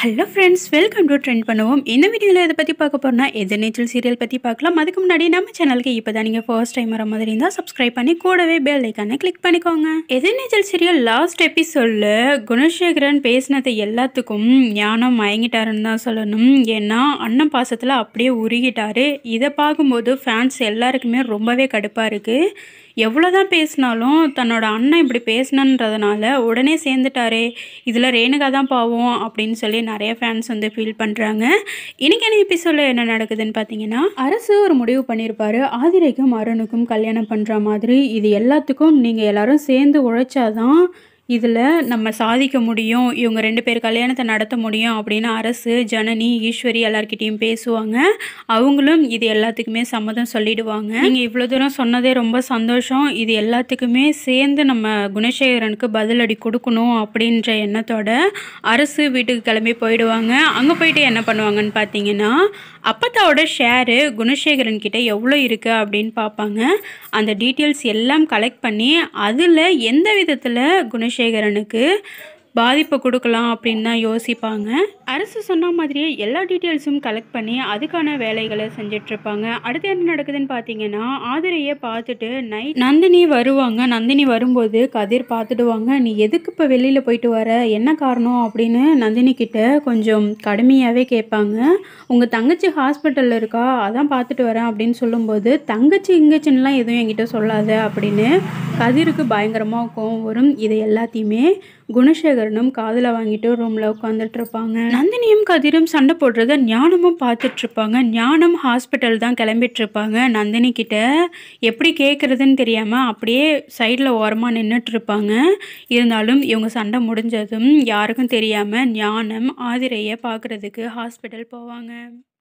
hello friends welcome to trend பண்ணுவோம் இந்த வீடியோவில் இதை பற்றி பார்க்க போகிறோம்னா எதிர்நீச்சல் சீரியல் பற்றி பார்க்கலாம் அதுக்கு முன்னாடி நம்ம சேனலுக்கு இப்போ தான் நீங்கள் ஃபர்ஸ்ட் டைம் வர மாதிரி இருந்தால் சப்ஸ்கிரைப் பண்ணி கூடவே பெல் ஐக்கானை கிளிக் பண்ணிக்கோங்க எதிர்நீச்சல் சீரியல் லாஸ்ட் எபிசோடில் குணசேகரன் பேசினது எல்லாத்துக்கும் ஞானம் மயங்கிட்டாருன்னு தான் சொல்லணும் ஏன்னா அண்ணன் பாசத்தில் அப்படியே உருகிட்டாரு இதை பார்க்கும்போது ஃபேன்ஸ் எல்லாருக்குமே ரொம்பவே கடுப்பாக இருக்குது எவ்வளோதான் பேசினாலும் தன்னோட அண்ணன் இப்படி பேசினன்றதுனால உடனே சேர்ந்துட்டாரே இதில் ரேணுகா தான் பாவம் அப்படின்னு சொல்லி நிறைய ஃபேன்ஸ் வந்து ஃபீல் பண்ணுறாங்க இன்னைக்கான எபிசோடில் என்ன நடக்குதுன்னு பார்த்தீங்கன்னா அரசு ஒரு முடிவு பண்ணியிருப்பாரு ஆதிரைக்கும் அருணுக்கும் கல்யாணம் பண்ணுற மாதிரி இது எல்லாத்துக்கும் நீங்கள் எல்லாரும் சேர்ந்து உழைச்சாதான் இதில் நம்ம சாதிக்க முடியும் இவங்க ரெண்டு பேர் கல்யாணத்தை நடத்த முடியும் அப்படின்னு அரசு ஜனனி ஈஸ்வரி எல்லார்கிட்டேயும் பேசுவாங்க அவங்களும் இது எல்லாத்துக்குமே சம்மதம் சொல்லிடுவாங்க நீங்கள் இவ்வளோ தூரம் சொன்னதே ரொம்ப சந்தோஷம் இது எல்லாத்துக்குமே சேர்ந்து நம்ம குணசேகரனுக்கு பதிலடி கொடுக்கணும் அப்படின்ற எண்ணத்தோட அரசு வீட்டுக்கு கிளம்பி போயிடுவாங்க அங்கே போயிட்டு என்ன பண்ணுவாங்கன்னு பார்த்தீங்கன்னா அப்பத்தாவோட ஷேரு குணசேகரன் கிட்ட எவ்வளோ இருக்குது அப்படின்னு பார்ப்பாங்க அந்த டீட்டெயில்ஸ் எல்லாம் கலெக்ட் பண்ணி அதில் எந்த விதத்தில் குணசேகரனுக்கு பாதிப்பு கொடுக்கலாம் அப்படின்னு தான் யோசிப்பாங்க அரசு சொன்ன மாதிரியே எல்லா டீட்டெயில்ஸும் கலெக்ட் பண்ணி அதுக்கான வேலைகளை செஞ்சிட்ருப்பாங்க அடுத்து என்ன நடக்குதுன்னு பார்த்தீங்கன்னா ஆதிரையை பார்த்துட்டு நைட் நந்தினி வருவாங்க நந்தினி வரும்போது கதிர் பார்த்துடுவாங்க நீ எதுக்கு இப்போ வெளியில் போயிட்டு வர என்ன காரணம் அப்படின்னு நந்தினி கிட்ட கொஞ்சம் கடுமையாகவே கேட்பாங்க உங்கள் தங்கச்சி ஹாஸ்பிட்டலில் இருக்கா அதான் பார்த்துட்டு வரேன் அப்படின்னு சொல்லும்போது தங்கச்சி இங்கச்சின்லாம் எதுவும் என்கிட்ட சொல்லாத அப்படின்னு கதிருக்கு பயங்கரமாக கோவம் வரும் இதை எல்லாத்தையுமே குணசேகரனும் காதில் வாங்கிட்டு ரூமில் உட்காந்துட்டு இருப்பாங்க நந்தினியும் கதிரும் சண்டை போடுறத ஞானமும் பார்த்துட்டு இருப்பாங்க ஞானம் ஹாஸ்பிட்டல் தான் கிளம்பிட்டு இருப்பாங்க நந்தினி கிட்ட எப்படி கேட்குறதுன்னு தெரியாமல் அப்படியே சைடில் ஓரமாக நின்றுட்டு இருப்பாங்க இருந்தாலும் இவங்க சண்டை முடிஞ்சதும் யாருக்கும் தெரியாமல் ஞானம் ஆதிரையை பார்க்குறதுக்கு ஹாஸ்பிட்டல் போவாங்க